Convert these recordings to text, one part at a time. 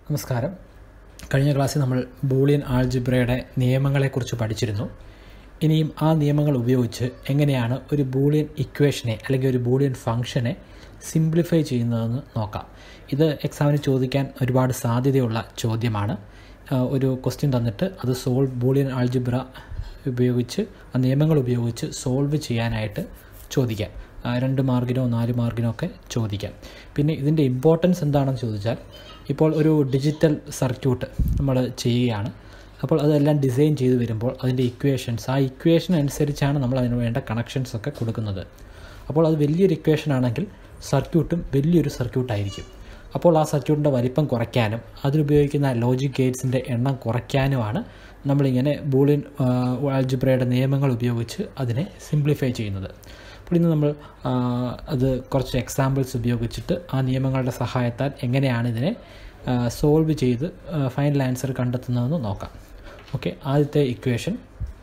നമസ്കാരം കഴിഞ്ഞ ക്ലാസ്സിൽ നമ്മൾ ബൂളിയൻ ആൾജിബ്രയുടെ നിയമങ്ങളെക്കുറിച്ച് പഠിച്ചിരുന്നു ഇനിയും ആ നിയമങ്ങൾ ഉപയോഗിച്ച് എങ്ങനെയാണ് ഒരു ബൂളിയൻ ഇക്വേഷനെ അല്ലെങ്കിൽ ഒരു ബൂളിയൻ ഫംഗ്ഷനെ സിംപ്ലിഫൈ ചെയ്യുന്നതെന്ന് നോക്കാം ഇത് എക്സാമിന് ചോദിക്കാൻ ഒരുപാട് സാധ്യതയുള്ള ചോദ്യമാണ് ആ, ഒരു ക്വസ്റ്റ്യൻ തന്നിട്ട് അത് സോൾവ് ബൂളിയൻ ആൾജിബ്ര ഉപയോഗിച്ച് ആ നിയമങ്ങൾ ഉപയോഗിച്ച് സോൾവ് ചെയ്യാനായിട്ട് ചോദിക്കാം ആ, രണ്ട് മാർക്കിനോ നാല് മാർക്കിനോ ഒക്കെ ചോദിക്കാം പിന്നെ ഇതിൻ്റെ ഇമ്പോർട്ടൻസ് എന്താണെന്ന് ചോദിച്ചാൽ ഇപ്പോൾ ഒരു ഡിജിറ്റൽ സർക്യൂട്ട് നമ്മൾ ചെയ്യുകയാണ് അപ്പോൾ അതെല്ലാം ഡിസൈൻ ചെയ്ത് വരുമ്പോൾ അതിൻ്റെ ഇക്വേഷൻസ് ആ ഇക്വേഷൻ അനുസരിച്ചാണ് നമ്മൾ അതിന് വേണ്ട കണക്ഷൻസ് ഒക്കെ കൊടുക്കുന്നത് അപ്പോൾ അത് വലിയൊരു ഇക്വേഷൻ ആണെങ്കിൽ സർക്യൂട്ടും വലിയൊരു സർക്യൂട്ടായിരിക്കും അപ്പോൾ ആ സർക്യൂട്ടിൻ്റെ വലിപ്പം കുറയ്ക്കാനും അതിലുപയോഗിക്കുന്ന ലോജിക് ഗേറ്റ്സിൻ്റെ എണ്ണം കുറയ്ക്കാനുമാണ് നമ്മളിങ്ങനെ ബൂളിയൻ ആൽജിബ്രയുടെ നിയമങ്ങൾ ഉപയോഗിച്ച് അതിനെ സിംപ്ലിഫൈ ചെയ്യുന്നത് അപ്പോൾ ഇന്ന് നമ്മൾ ആ, അത് കുറച്ച് എക്സാമ്പിൾസ് ഉപയോഗിച്ചിട്ട് ആ നിയമങ്ങളുടെ സഹായത്താൽ എങ്ങനെയാണ് ഇതിനെ സോൾവ് ചെയ്ത് ഫൈനൽ ആൻസർ കണ്ടെത്തുന്നതെന്ന് നോക്കാം ഓക്കെ ആദ്യത്തെ equation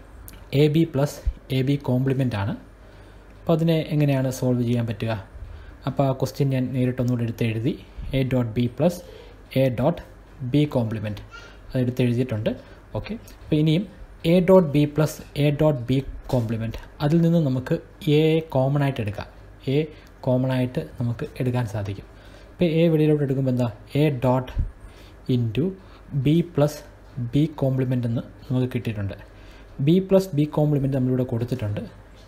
A B plus A B complement ആണ് അപ്പോൾ അതിനെ എങ്ങനെയാണ് സോൾവ് ചെയ്യാൻ പറ്റുക അപ്പോൾ ആ ക്വസ്റ്റ്യൻ ഞാൻ നേരിട്ടൊന്നുകൂടി എടുത്ത് എഴുതി A dot B plus A dot B complement അത് എടുത്ത് എഴുതിയിട്ടുണ്ട് ഓക്കെ അപ്പോൾ ഇനിയും A dot B plus A dot B complement അതിൽ നിന്ന് നമുക്ക് എ കോമൺ ആയിട്ട് എടുക്കാം എ കോമൺ ആയിട്ട് നമുക്ക് എടുക്കാൻ സാധിക്കും ഇപ്പോൾ എ വെളിയിലോട്ട് എടുക്കുമ്പോൾ എന്താ A dot into B plus B complement എന്ന് നമുക്ക് കിട്ടിയിട്ടുണ്ട് ബി പ്ലസ് ബി കോംപ്ലിമെൻ്റ് നമ്മളിവിടെ കൊടുത്തിട്ടുണ്ട്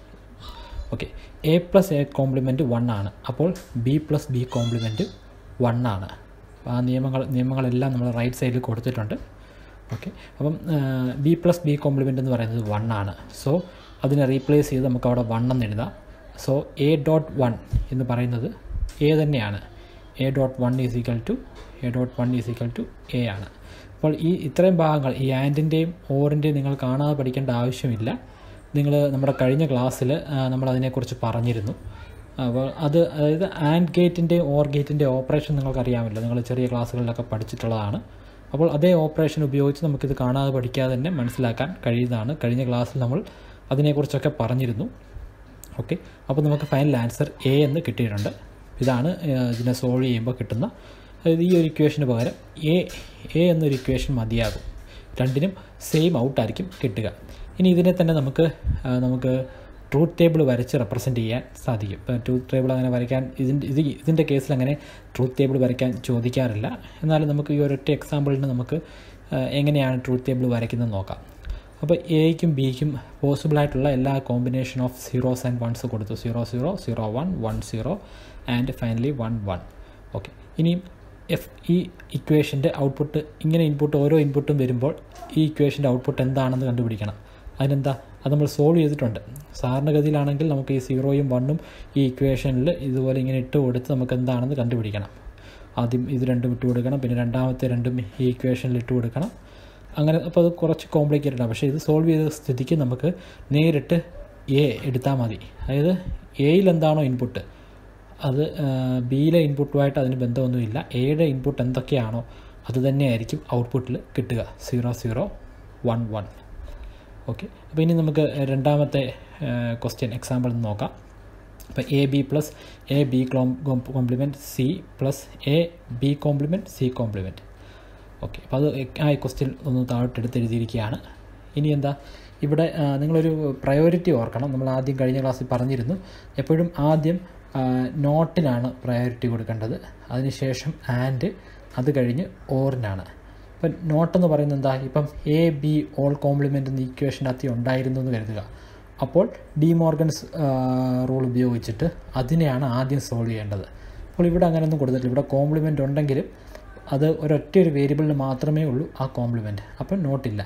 okay A plus A complement one ആണ് അപ്പോൾ B plus B complement one ആണ് അപ്പോൾ ആ നിയമങ്ങൾ നിയമങ്ങളെല്ലാം നമ്മൾ റൈറ്റ് സൈഡിൽ കൊടുത്തിട്ടുണ്ട് ഓക്കെ അപ്പം ബി പ്ലസ് ബി കോംപ്ലിമെൻ്റ് എന്ന് പറയുന്നത് വൺ ആണ് സോ അതിനെ റീപ്ലേസ് ചെയ്ത് നമുക്ക് അവിടെ വൺ എന്ന് എഴുതാം സോ എ ഡോട്ട് വൺ എന്ന് പറയുന്നത് എ തന്നെയാണ് A dot one is equal to A dot one is equal to A ആണ് അപ്പോൾ ഈ ഇത്രയും ഭാഗങ്ങൾ ഈ ആൻഡിൻ്റെയും ഓറിൻ്റെയും നിങ്ങൾ കാണാതെ പഠിക്കേണ്ട ആവശ്യമില്ല നിങ്ങൾ നമ്മുടെ കഴിഞ്ഞ ക്ലാസ്സിൽ നമ്മൾ അതിനെക്കുറിച്ച് പറഞ്ഞിരുന്നു അപ്പോൾ അത് അതായത് ആൻഡ് ഗേറ്റിൻ്റെയും ഓർ ഗേറ്റിൻ്റെ ഓപ്പറേഷൻ നിങ്ങൾക്കറിയാമല്ലോ നിങ്ങൾ ചെറിയ ക്ലാസ്സുകളിലൊക്കെ പഠിച്ചിട്ടുള്ളതാണ് അപ്പോൾ അതേ ഓപ്പറേഷൻ ഉപയോഗിച്ച് നമുക്കിത് കാണാതെ പഠിക്കാതെ തന്നെ മനസ്സിലാക്കാൻ കഴിയുന്നതാണ് കഴിഞ്ഞ ക്ലാസ്സിൽ നമ്മൾ അതിനെക്കുറിച്ചൊക്കെ പറഞ്ഞിരുന്നു ഓക്കെ അപ്പോൾ നമുക്ക് ഫൈനൽ ആൻസർ എ എന്ന് കിട്ടിയിട്ടുണ്ട് ഇതാണ് ഏഹ്, ഇതിനെ സോൾവ് ചെയ്യുമ്പോൾ കിട്ടുന്ന അതായത് ഈ ഒരു ഇക്വേഷന് പകരം എ എ എന്നൊരു ഇക്വേഷൻ മതിയാകും രണ്ടിനും സെയിം ഔട്ടായിരിക്കും കിട്ടുക ഇനി ഇതിനെ തന്നെ നമുക്ക് ആ, നമുക്ക് ട്രൂത്ത് ടേബിൾ വരച്ച് റെപ്രസെൻറ്റ് ചെയ്യാൻ സാധിക്കും ഇപ്പോൾ ട്രൂത്ത് ടേബിൾ അങ്ങനെ വരയ്ക്കാൻ ഇതിൻ്റെ ഇത് ഇതിൻ്റെ കേസിൽ അങ്ങനെ ട്രൂത്ത് ടേബിൾ വരയ്ക്കാൻ ചോദിക്കാറില്ല എന്നാലും നമുക്ക് ഈ ഒരൊറ്റ എക്സാമ്പിളിന് നമുക്ക് ആ, എങ്ങനെയാണ് ട്രൂത്ത് ടേബിൾ വരയ്ക്കുന്നത് നോക്കാം അപ്പോൾ എയ്ക്കും ബിക്കും പോസിബിൾ ആയിട്ടുള്ള എല്ലാ combination of zeros and ones കൊടുത്തു zero zero zero one one zero and finally one one okay ഇനിയും എഫ് ഈ ഇക്വേഷൻ്റെ ഔട്ട്പുട്ട് ഇങ്ങനെ ഇൻപുട്ട് ഓരോ ഇൻപുട്ടും വരുമ്പോൾ ഈ ഇക്വേഷൻ്റെ ഔട്ട്പുട്ട് എന്താണെന്ന് കണ്ടുപിടിക്കണം അതിനെന്താ അത് നമ്മൾ സോൾവ് ചെയ്തിട്ടുണ്ട് സാധാരണഗതിയിലാണെങ്കിൽ നമുക്ക് ഈ സീറോയും വണ്ണും ഈ ഇക്വേഷനിൽ ഇതുപോലെ ഇങ്ങനെ ഇട്ട് കൊടുത്ത് നമുക്ക് എന്താണെന്ന് കണ്ടുപിടിക്കണം ആദ്യം ഇത് രണ്ടും ഇട്ട് കൊടുക്കണം പിന്നെ രണ്ടാമത്തെ രണ്ടും ഈ ഇക്വേഷനിൽ ഇട്ട് കൊടുക്കണം അങ്ങനെ അപ്പോൾ അത് കുറച്ച് കോംപ്ലിക്കേറ്റഡ് ആണ് പക്ഷേ ഇത് സോൾവ് ചെയ്ത സ്ഥിതിക്ക് നമുക്ക് നേരിട്ട് എ എടുത്താൽ മതി അതായത് എയിൽ എന്താണോ ഇൻപുട്ട് അത് ബിയിലെ ഇൻപുട്ടുമായിട്ട് അതിന് ബന്ധമൊന്നുമില്ല എയുടെ ഇൻപുട്ട് എന്തൊക്കെയാണോ അത് തന്നെയായിരിക്കും ഔട്ട്പുട്ടിൽ കിട്ടുക zero zero one one okay അപ്പോൾ ഇനി നമുക്ക് രണ്ടാമത്തെ ക്വസ്റ്റ്യൻ എക്സാമ്പിൾ നോക്കാം അപ്പോൾ A B plus A B complement C plus A B complement C complement okay അപ്പോൾ അത് ആ ക്വസ്റ്റ്യൻ ഒന്ന് താഴോട്ട് എടുത്തെഴുതിയിരിക്കുകയാണ് ഇനി എന്താ ഇവിടെ ആ, നിങ്ങളൊരു പ്രയോറിറ്റി ഓർക്കണം നമ്മൾ ആദ്യം കഴിഞ്ഞ ക്ലാസ്സിൽ പറഞ്ഞിരുന്നു എപ്പോഴും ആദ്യം ആ, നോട്ടിനാണ് പ്രയോറിറ്റി കൊടുക്കേണ്ടത് അതിനുശേഷം ആൻഡ് അത് കഴിഞ്ഞ് ഓറിനാണ് ഇപ്പം നോട്ടെന്ന് പറയുന്നത് എന്താ ഇപ്പം എ ബി ഓൾ കോംപ്ലിമെൻ്റ് എന്ന ഇക്വേഷനകത്ത് ഉണ്ടായിരുന്നു എന്ന് കരുതുക അപ്പോൾ ഡി മോർഗൻസ് റൂൾ ഉപയോഗിച്ചിട്ട് അതിനെയാണ് ആദ്യം സോൾവ് ചെയ്യേണ്ടത് അപ്പോൾ ഇവിടെ അങ്ങനെയൊന്നും കൊടുത്തിട്ടില്ല ഇവിടെ കോംപ്ലിമെൻ്റ് ഉണ്ടെങ്കിലും അത് ഒരൊറ്റ ഒരു വേരിയബിളിന് മാത്രമേ ഉള്ളൂ ആ കോംപ്ലിമെൻറ്റ് അപ്പോൾ നോട്ടില്ല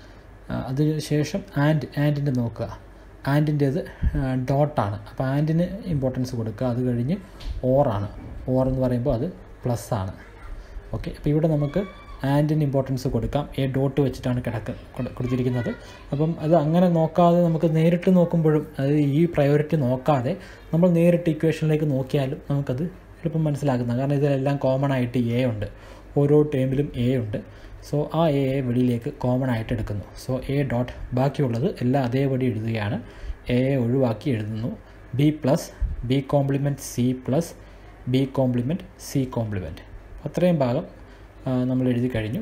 അതിന് ശേഷം ആൻഡ് ആൻഡിൻ്റെ നോക്കുക ആൻഡിൻ്റേത് ഡോട്ടാണ് അപ്പോൾ ആൻഡിന് ഇമ്പോർട്ടൻസ് കൊടുക്കുക അത് കഴിഞ്ഞ് ഓറാണ് ഓർ എന്ന് പറയുമ്പോൾ അത് പ്ലസ് ആണ് ഓക്കെ അപ്പോൾ ഇവിടെ നമുക്ക് ആൻഡിന് ഇമ്പോർട്ടൻസ് കൊടുക്കാം എ ഡോട്ട് വെച്ചിട്ടാണ് കിടക്ക് കൊടു- കൊടുത്തിരിക്കുന്നത് അപ്പം അത് അങ്ങനെ നോക്കാതെ നമുക്ക് നേരിട്ട് നോക്കുമ്പോഴും അതായത് ഈ പ്രയോറിറ്റി നോക്കാതെ നമ്മൾ നേരിട്ട് ഇക്വേഷനിലേക്ക് നോക്കിയാലും നമുക്കത് എളുപ്പം മനസ്സിലാക്കുന്ന കാരണം ഇതിലെല്ലാം കോമൺ ആയിട്ട് എ ഉണ്ട് ഓരോ ടേമിലും എ ഉണ്ട് സോ ആ എ വെളിയിലേക്ക് കോമൺ ആയിട്ട് എടുക്കുന്നു സോ എ ഡോട്ട് ബാക്കിയുള്ളത് എല്ലാം അതേപടി എഴുതുകയാണ് എ ഒഴിവാക്കി എഴുതുന്നു B plus B complement C plus B complement C complement അത്രയും ഭാഗം നമ്മൾ എഴുതി കഴിഞ്ഞു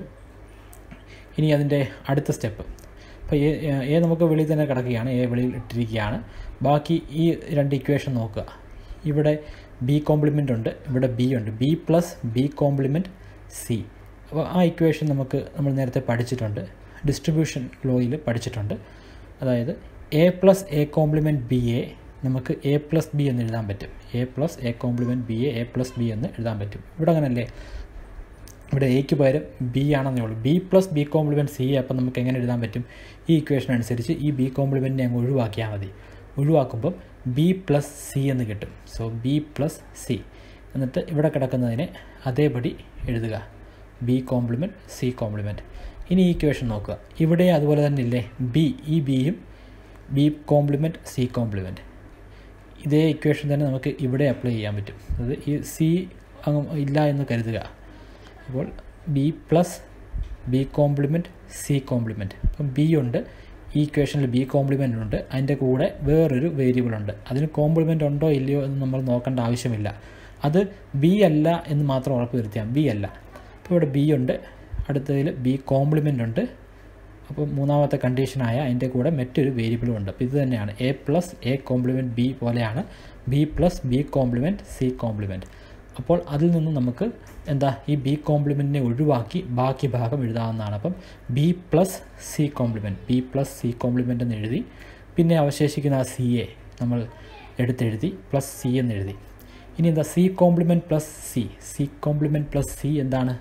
ഇനി അതിൻ്റെ അടുത്ത സ്റ്റെപ്പ് അപ്പോൾ എ എ നമുക്ക് വെളിയിൽ തന്നെ കിടക്കുകയാണ് എ വെളിയിൽ ഇട്ടിരിക്കുകയാണ് ബാക്കി ഈ രണ്ട് ഇക്വേഷൻ നോക്കുക ഇവിടെ ബി കോംപ്ലിമെൻ്റ് ഉണ്ട് ഇവിടെ ബി ഉണ്ട് B plus B complement C അപ്പോൾ ആ ഇക്വേഷൻ നമുക്ക് നമ്മൾ നേരത്തെ പഠിച്ചിട്ടുണ്ട് ഡിസ്ട്രിബ്യൂഷൻ ലോയിൽ പഠിച്ചിട്ടുണ്ട് അതായത് A plus A complement B A നമുക്ക് എ പ്ലസ് ബി എന്ന് എഴുതാൻ പറ്റും A plus A complement B A A plus B എന്ന് എഴുതാൻ പറ്റും ഇവിടെ അങ്ങനല്ലേ ഇവിടെ എക്ക് പകരം ബി ആണെന്നേ ഉള്ളൂ B plus B complement C അപ്പം നമുക്ക് എങ്ങനെ എഴുതാൻ പറ്റും ഈ ഇക്വേഷൻ അനുസരിച്ച് ഈ ബി കോംപ്ലിമെൻറ്റിനെ അങ്ങ് ഒഴിവാക്കിയാൽ മതി ഒഴിവാക്കുമ്പം ബി പ്ലസ് സി എന്ന് കിട്ടും സോ ബി പ്ലസ് സി എന്നിട്ട് ഇവിടെ കിടക്കുന്നതിനെ അതേപടി എഴുതുക ബി കോംപ്ലിമെൻറ്റ് സി കോംപ്ലിമെൻറ്റ് ഇനി ഈ ഇക്വേഷൻ നോക്കുക ഇവിടെ അതുപോലെ തന്നെ ഇല്ലേ ബി ഈ ബിയും ബി കോംപ്ലിമെൻറ്റ് സി കോംപ്ലിമെൻറ്റ് ഇതേ ഇക്വേഷൻ തന്നെ നമുക്ക് ഇവിടെ അപ്ലൈ ചെയ്യാൻ പറ്റും അതായത് ഈ സി അങ്ങ് ഇല്ല എന്ന് കരുതുക അപ്പോൾ B plus B complement C complement അപ്പം ബി ഉണ്ട് ഈ ഇക്വേഷനിൽ ബി കോംപ്ലിമെൻ്റ് ഉണ്ട് അതിൻ്റെ കൂടെ വേറൊരു വേരിയബിൾ ഉണ്ട് അതിന് കോംപ്ലിമെൻ്റ് ഉണ്ടോ ഇല്ലയോ എന്ന് നമ്മൾ നോക്കേണ്ട ആവശ്യമില്ല അത് ബി അല്ല എന്ന് മാത്രം ഉറപ്പ് വരുത്തിയാൽ ബി അല്ല അപ്പോൾ ഇവിടെ ബി ഉണ്ട് അടുത്തതിൽ ബി കോംപ്ലിമെൻ്റ് ഉണ്ട് അപ്പോൾ മൂന്നാമത്തെ കണ്ടീഷനായ അതിൻ്റെ കൂടെ മറ്റൊരു വേരിയബിളും ഉണ്ട് അപ്പോൾ ഇത് തന്നെയാണ് A plus A complement B പോലെയാണ് B plus B complement C complement അപ്പോൾ അതിൽ നിന്ന് നമുക്ക് എന്താ ഈ ബി കോംപ്ലിമെൻറ്റിനെ ഒഴിവാക്കി ബാക്കി ഭാഗം എഴുതാവുന്നതാണ് അപ്പം B plus C complement B plus C complement എന്ന് എഴുതി പിന്നെ അവശേഷിക്കുന്ന ആ സി എ നമ്മൾ എടുത്തെഴുതി പ്ലസ് സി എന്ന് എഴുതി ഇനി എന്താ C complement plus C C complement plus C എന്താണ്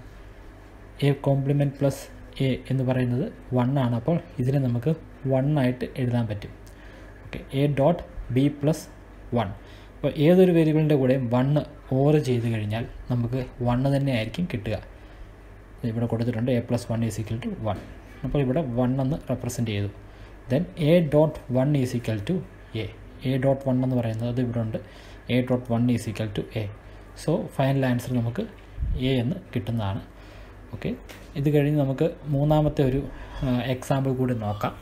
എ കോംപ്ലിമെൻറ്റ് പ്ലസ് എ എന്ന് പറയുന്നത് വൺ ആണ് അപ്പോൾ ഇതിനെ നമുക്ക് വൺ ആയിട്ട് എഴുതാൻ പറ്റും okay A dot B plus one അപ്പോൾ ഏതൊരു വേരിയബിളിൻ്റെ കൂടെ വണ്ണ് ഓർ ചെയ്ത് കഴിഞ്ഞാൽ നമുക്ക് വണ്ണ് തന്നെ ആയിരിക്കും കിട്ടുക ഇവിടെ കൊടുത്തിട്ടുണ്ട് A plus one is equal to one അപ്പോൾ ഇവിടെ വൺ എന്ന് റെപ്രസെൻറ്റ് ചെയ്തു then A dot one is equal to A A dot one എന്ന് പറയുന്നത് അത് ഇവിടെ ഉണ്ട് A dot one is equal to A so final answer നമുക്ക് എ എന്ന് കിട്ടുന്നതാണ് ഓക്കെ ഇത് കഴിഞ്ഞ് നമുക്ക് മൂന്നാമത്തെ ഒരു എക്സാമ്പിൾ കൂടി നോക്കാം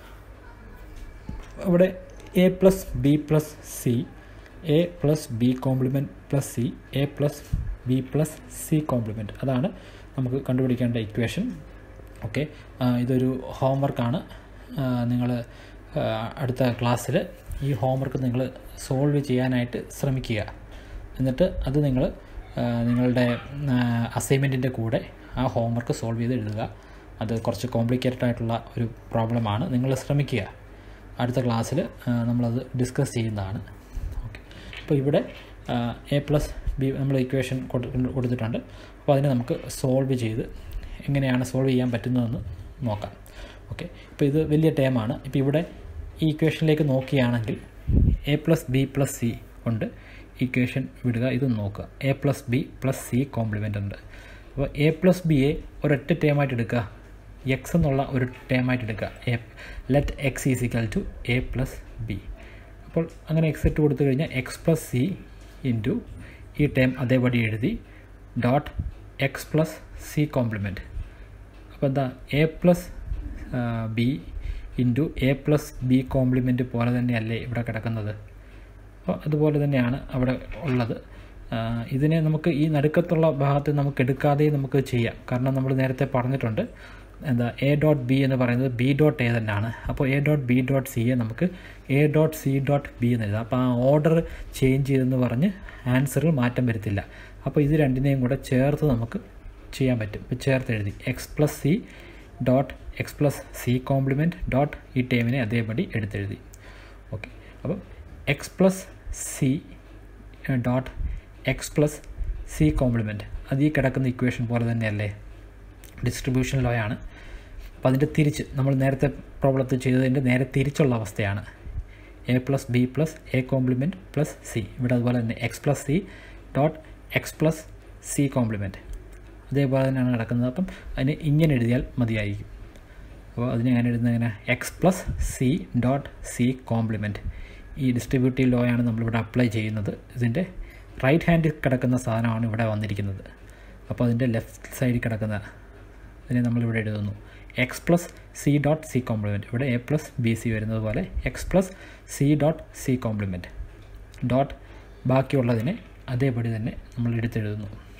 ഇവിടെ A plus B plus C A plus B complement plus C A plus B plus C complement അതാണ് നമുക്ക് കണ്ടുപിടിക്കേണ്ട ഇക്വേഷൻ ഓക്കെ ഇതൊരു ഹോംവർക്കാണ് നിങ്ങൾ അടുത്ത ക്ലാസ്സിൽ ഈ ഹോംവർക്ക് നിങ്ങൾ സോൾവ് ചെയ്യാനായിട്ട് ശ്രമിക്കുക എന്നിട്ട് അത് നിങ്ങൾ നിങ്ങളുടെ അസൈൻമെൻറ്റിൻ്റെ കൂടെ ആ ഹോംവർക്ക് സോൾവ് ചെയ്ത് എഴുതുക അത് കുറച്ച് കോംപ്ലിക്കേറ്റഡ് ആയിട്ടുള്ള ഒരു പ്രോബ്ലമാണ് നിങ്ങൾ ശ്രമിക്കുക അടുത്ത ക്ലാസ്സിൽ നമ്മളത് ഡിസ്കസ് ചെയ്യുന്നതാണ് ഓക്കെ അപ്പോൾ ഇവിടെ എ പ്ലസ് ബി നമ്മൾ ഇക്വേഷൻ കൊടുത്തിട്ടുണ്ട് അപ്പോൾ അതിനെ നമുക്ക് സോൾവ് ചെയ്ത് എങ്ങനെയാണ് സോൾവ് ചെയ്യാൻ പറ്റുന്നതെന്ന് നോക്കാം ഓക്കെ ഇപ്പോൾ ഇത് വലിയ ടേമാണ് ഇപ്പോൾ ഇവിടെ ഈ ഇക്വേഷനിലേക്ക് നോക്കുകയാണെങ്കിൽ A plus B plus C ഉണ്ട് ഇക്വേഷൻ വിടുക ഇത് നോക്കുക A plus B plus C complement ഉണ്ട് അപ്പോൾ എ പ്ലസ് ബി എ ഒരൊറ്റ ടേമായിട്ട് എടുക്കുക എക്സ് എന്നുള്ള ഒരു ടേമായിട്ട് എടുക്കുക A let X is equal to A plus B അപ്പോൾ അങ്ങനെ എക്സ് ഇട്ട് കൊടുത്തു കഴിഞ്ഞാൽ എക്സ് പ്ലസ് സി ഇൻറ്റു ഈ ടേം അതേപടി എഴുതി dot X plus C complement അപ്പോൾ എന്താ A plus B into A plus B complement പോലെ തന്നെയല്ലേ ഇവിടെ കിടക്കുന്നത് അപ്പോൾ അതുപോലെ തന്നെയാണ് അവിടെ ഉള്ളത് ഇതിനെ നമുക്ക് ഈ നടുക്കത്തുള്ള ഭാഗത്ത് നമുക്ക് എടുക്കാതെ നമുക്ക് ചെയ്യാം കാരണം നമ്മൾ നേരത്തെ പറഞ്ഞിട്ടുണ്ട് എന്താ എ ഡോട്ട് ബി എന്ന് പറയുന്നത് ബി ഡോട്ട് എ തന്നെയാണ് അപ്പോൾ എ ഡോട്ട് ബി ഡോട്ട് സിയെ നമുക്ക് A dot C dot B എന്ന് എഴുതാം അപ്പോൾ ആ ഓർഡർ ചേഞ്ച് ചെയ്തെന്ന് പറഞ്ഞ് ആൻസറിൽ മാറ്റം വരുത്തില്ല അപ്പോൾ ഇത് രണ്ടിനെയും കൂടെ ചേർത്ത് നമുക്ക് ചെയ്യാൻ പറ്റും ഇപ്പോൾ ചേർത്ത് എഴുതി X plus C dot X plus C complement dot ഈ ടേമിനെ അതേപടി എടുത്തെഴുതി ഓക്കെ അപ്പം X plus C dot X plus C complement അത് ഈ കിടക്കുന്ന ഇക്വേഷൻ പോലെ തന്നെയല്ലേ ഡിസ്ട്രിബ്യൂഷൻ ലോ ആണ് അപ്പോൾ അതിൻ്റെ തിരിച്ച് നമ്മൾ നേരത്തെ പ്രോബ്ലത്തിൽ ചെയ്തതിൻ്റെ നേരെ തിരിച്ചുള്ള അവസ്ഥയാണ് A plus B plus A complement plus C ഇവിടെ അതുപോലെ തന്നെ X plus C dot X plus C complement അതേപോലെ തന്നെയാണ് കിടക്കുന്നത് അപ്പം അതിന് ഇങ്ങനെ എഴുതിയാൽ മതിയായിരിക്കും അപ്പോൾ അതിന് ഞാൻ എഴുതുന്നത് എങ്ങനെ X plus C dot C complement ഈ ഡിസ്ട്രിബ്യൂട്ടീവ് ലോ ആണ് നമ്മളിവിടെ അപ്ലൈ ചെയ്യുന്നത് ഇതിൻ്റെ റൈറ്റ് ഹാൻഡിൽ കിടക്കുന്ന സാധനമാണ് ഇവിടെ വന്നിരിക്കുന്നത് അപ്പോൾ അതിൻ്റെ ലെഫ്റ്റ് സൈഡിൽ കിടക്കുന്ന അതിനെ നമ്മളിവിടെ എഴുതുന്നു X plus C dot C complement ഇവിടെ എ പ്ലസ് ബി സി വരുന്നത് പോലെ X plus C dot C complement dot ബാക്കിയുള്ളതിനെ അതേപടി തന്നെ നമ്മൾ എടുത്തെഴുതുന്നു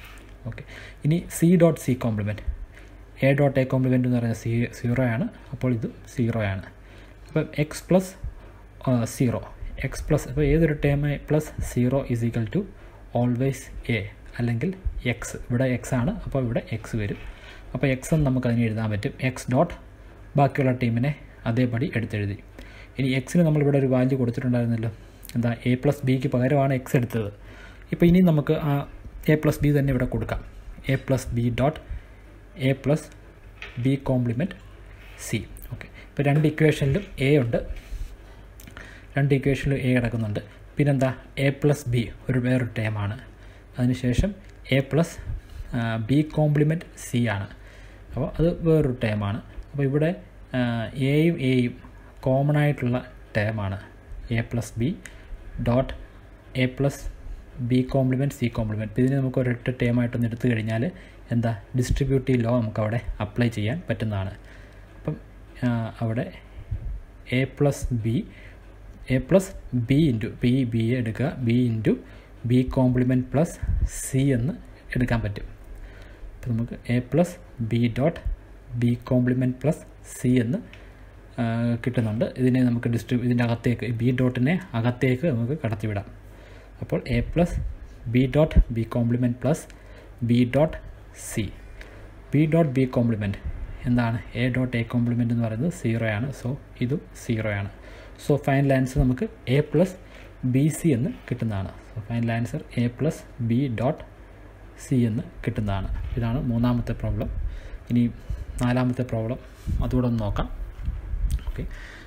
ഓക്കെ ഇനി C dot C complement A dot A complement എന്ന് പറയുന്നത് സീ സീറോ ആണ് അപ്പോൾ ഇത് സീറോ ആണ് അപ്പം X plus zero X plus അപ്പോൾ ഏതൊരു term plus zero is equal to always A അല്ലെങ്കിൽ എക്സ് ഇവിടെ എക്സ് ആണ് അപ്പോൾ ഇവിടെ എക്സ് വരും അപ്പോൾ എക്സ് എന്ന് നമുക്ക് അതിന് എഴുതാൻ പറ്റും എക്സ് ഡോട്ട് ബാക്കിയുള്ള ടീമിനെ അതേപടി എടുത്തെഴുതി ഇനി എക്സിന് നമ്മളിവിടെ ഒരു വാല്യൂ കൊടുത്തിട്ടുണ്ടായിരുന്നല്ലോ എന്താ എ പ്ലസ് ബിക്ക് പകരമാണ് എക്സ് എടുത്തത് ഇപ്പോൾ ഇനി നമുക്ക് ആ എ പ്ലസ് ബി തന്നെ ഇവിടെ കൊടുക്കാം A plus B dot A plus B complement C okay ഇപ്പോൾ രണ്ട് ഇക്വേഷനിലും എ ഉണ്ട് രണ്ട് ഇക്വേഷനിലും എ കിടക്കുന്നുണ്ട് പിന്നെന്താ എ പ്ലസ് ബി ഒരു വേറൊരു ടേമാണ് അതിനുശേഷം A plus B complement C ആണ് അപ്പോൾ അത് വേറൊരു ടേമാണ് അപ്പോൾ ഇവിടെ എയും എയും കോമൺ ആയിട്ടുള്ള ടേമാണ് A plus B dot A plus B complement C complement ഇതിനെ നമുക്ക് ഒരൊറ്റ ടേമായിട്ടൊന്ന് എടുത്തു കഴിഞ്ഞാൽ എന്താ ഡിസ്ട്രിബ്യൂട്ടീവ് ലോ നമുക്ക് അവിടെ അപ്ലൈ ചെയ്യാൻ പറ്റുന്നതാണ് അപ്പം അവിടെ A plus B A plus B into B B എടുക്കുക B into B complement plus C എന്ന് എടുക്കാൻ പറ്റും അപ്പോൾ നമുക്ക് A plus B dot B complement plus C എന്ന് കിട്ടുന്നുണ്ട് ഇതിനെ നമുക്ക് ഡിസ്ട്രിബ്യൂ ഇതിൻ്റെ അകത്തേക്ക് ബി ഡോട്ടിനെ അകത്തേക്ക് നമുക്ക് കടത്തിവിടാം അപ്പോൾ A plus B dot B complement plus B dot C B dot B complement എന്താണ് എ ഡോട്ട് എ കോംപ്ലിമെൻറ്റ് എന്ന് പറയുന്നത് സീറോ ആണ് സോ ഇതും സീറോ ആണ് സോ ഫൈനൽ ആൻസർ നമുക്ക് എ പ്ലസ് ബി സി എന്ന് കിട്ടുന്നതാണ് so final answer A plus B dot C എന്ന് കിട്ടുന്നതാണ് ഇതാണ് മൂന്നാമത്തെ പ്രോബ്ലം ഇനി നാലാമത്തെ പ്രോബ്ലം അതുകൂടെ ഒന്ന് നോക്കാം okay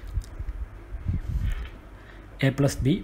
A plus B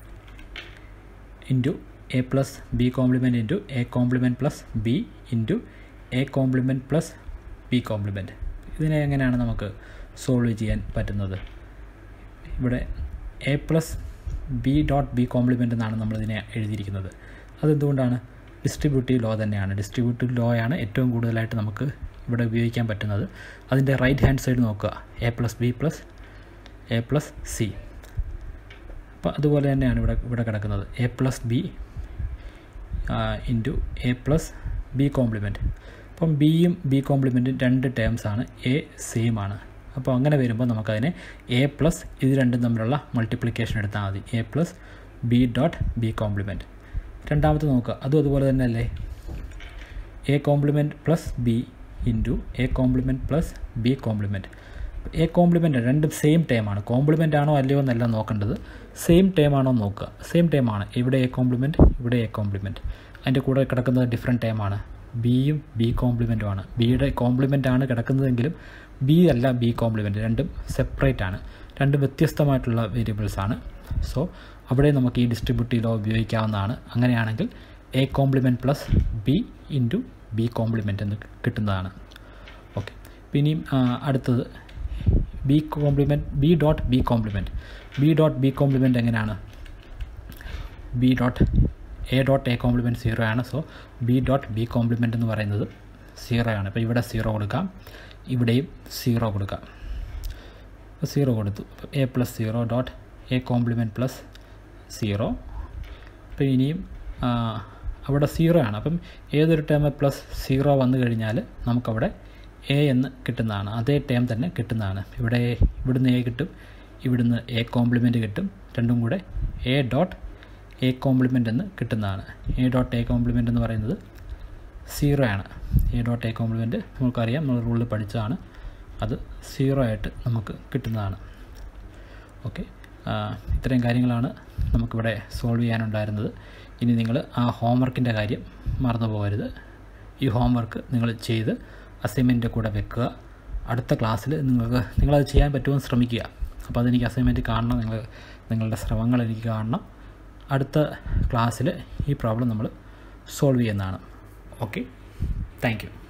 into A plus B complement into A complement plus B into A complement plus B complement ഇതിനെ എങ്ങനെയാണ് നമുക്ക് സോൾവ് ചെയ്യാൻ പറ്റുന്നത് ഇവിടെ A plus B dot B complement എന്നാണ് നമ്മളിതിനെ എഴുതിയിരിക്കുന്നത് അതെന്തുകൊണ്ടാണ് ഡിസ്ട്രിബ്യൂട്ടീവ് ലോ തന്നെയാണ് ഡിസ്ട്രിബ്യൂട്ടീവ് ലോ ആണ് ഏറ്റവും കൂടുതലായിട്ട് നമുക്ക് ഇവിടെ ഉപയോഗിക്കാൻ പറ്റുന്നത് അതിൻ്റെ റൈറ്റ് ഹാൻഡ് സൈഡ് നോക്കുക A plus B plus A plus C അപ്പോൾ അതുപോലെ തന്നെയാണ് ഇവിടെ ഇവിടെ കിടക്കുന്നത് A plus B into A plus B complement അപ്പം ബിയും ബി കോംപ്ലിമെൻറ്റും രണ്ട് ടേംസ് ആണ് എ സെയിം ആണ് അപ്പോൾ അങ്ങനെ വരുമ്പോൾ നമുക്കതിനെ എ പ്ലസ് ഇത് രണ്ടും തമ്മിലുള്ള മൾട്ടിപ്ലിക്കേഷൻ എടുത്താൽ മതി A plus B dot B complement രണ്ടാമത്തെ നോക്കുക അതും അതുപോലെ തന്നെ അല്ലേ A complement plus B into A complement plus B complement A complement രണ്ടും സെയിം ടേമാണ് കോംപ്ലിമെൻ്റ് ആണോ അല്ലയോ എന്നല്ല നോക്കേണ്ടത് സെയിം ടേം ആണോ നോക്കുക സെയിം ടേം ആണ് ഇവിടെ എ കോംപ്ലിമെൻറ്റ് ഇവിടെ എ കോംപ്ലിമെൻറ്റ് അതിൻ്റെ കൂടെ കിടക്കുന്നത് ഡിഫറെൻറ്റ് ടേമാണ് ബിയും ബി കോംപ്ലിമെൻറ്റും ആണ് ബിയുടെ കോംപ്ലിമെൻ്റ് ആണ് കിടക്കുന്നതെങ്കിലും ബി അല്ല ബി കോംപ്ലിമെൻറ്റ് രണ്ടും സെപ്പറേറ്റ് ആണ് രണ്ടും വ്യത്യസ്തമായിട്ടുള്ള വേരിയബിൾസ് ആണ് സോ അവിടെ നമുക്ക് ഈ ഡിസ്ട്രിബ്യൂട്ടീവ് ലോ ഉപയോഗിക്കാവുന്നതാണ് അങ്ങനെയാണെങ്കിൽ A complement plus B into B complement എന്ന് കിട്ടുന്നതാണ് ഓക്കെ പിന്നെയും അടുത്തത് B complement B dot B complement B dot B complement എങ്ങനെയാണ് B dot A dot A complement zero ആണ് so B dot B complement എന്ന് പറയുന്നത് സീറോ ആണ് അപ്പോൾ ഇവിടെ സീറോ കൊടുക്കാം ഇവിടെയും സീറോ കൊടുക്കാം സീറോ കൊടുത്തു A plus zero dot A complement plus zero അപ്പോൾ ഇനിയും അവിടെ സീറോ ആണ് അപ്പം ഏതൊരു ടേം പ്ലസ് സീറോ വന്നു കഴിഞ്ഞാൽ നമുക്കവിടെ എ എന്ന് കിട്ടുന്നതാണ് അതേ ടേം തന്നെ കിട്ടുന്നതാണ് ഇവിടെ ഇവിടുന്ന് എ കിട്ടും ഇവിടുന്ന് എ കോംപ്ലിമെൻറ്റ് കിട്ടും രണ്ടും കൂടെ എ ഡോട്ട് എ കോംപ്ലിമെൻ്റ് എന്ന് കിട്ടുന്നതാണ് എ ഡോട്ട് എ കോംപ്ലിമെൻ്റ് എന്ന് പറയുന്നത് സീറോ ആണ് എ ഡോട്ട് എ കോംപ്ലിമെൻറ്റ് നമുക്കറിയാം നമ്മൾ റൂളിൽ പഠിച്ചതാണ് അത് സീറോ ആയിട്ട് നമുക്ക് കിട്ടുന്നതാണ് ഓക്കെ ഇത്രയും കാര്യങ്ങളാണ് നമുക്കിവിടെ സോൾവ് ചെയ്യാനുണ്ടായിരുന്നത് ഇനി നിങ്ങൾ ആ ഹോംവർക്കിൻ്റെ കാര്യം മറന്നു പോകരുത് ഈ ഹോംവർക്ക് നിങ്ങൾ ചെയ്ത് അസൈൻമെൻറ്റിൻ്റെ കൂടെ വെക്കുക അടുത്ത ക്ലാസ്സിൽ നിങ്ങൾക്ക് നിങ്ങളത് ചെയ്യാൻ പറ്റുമെന്ന് ശ്രമിക്കുക അപ്പോൾ അതെനിക്ക് അസൈൻമെൻറ്റ് കാണണം നിങ്ങൾ നിങ്ങളുടെ ശ്രമങ്ങൾ എനിക്ക് കാണണം അടുത്ത ക്ലാസ്സിൽ ഈ പ്രോബ്ലം നമ്മൾ സോൾവ് ചെയ്യുന്നതാണ് ഓക്കെ താങ്ക് യു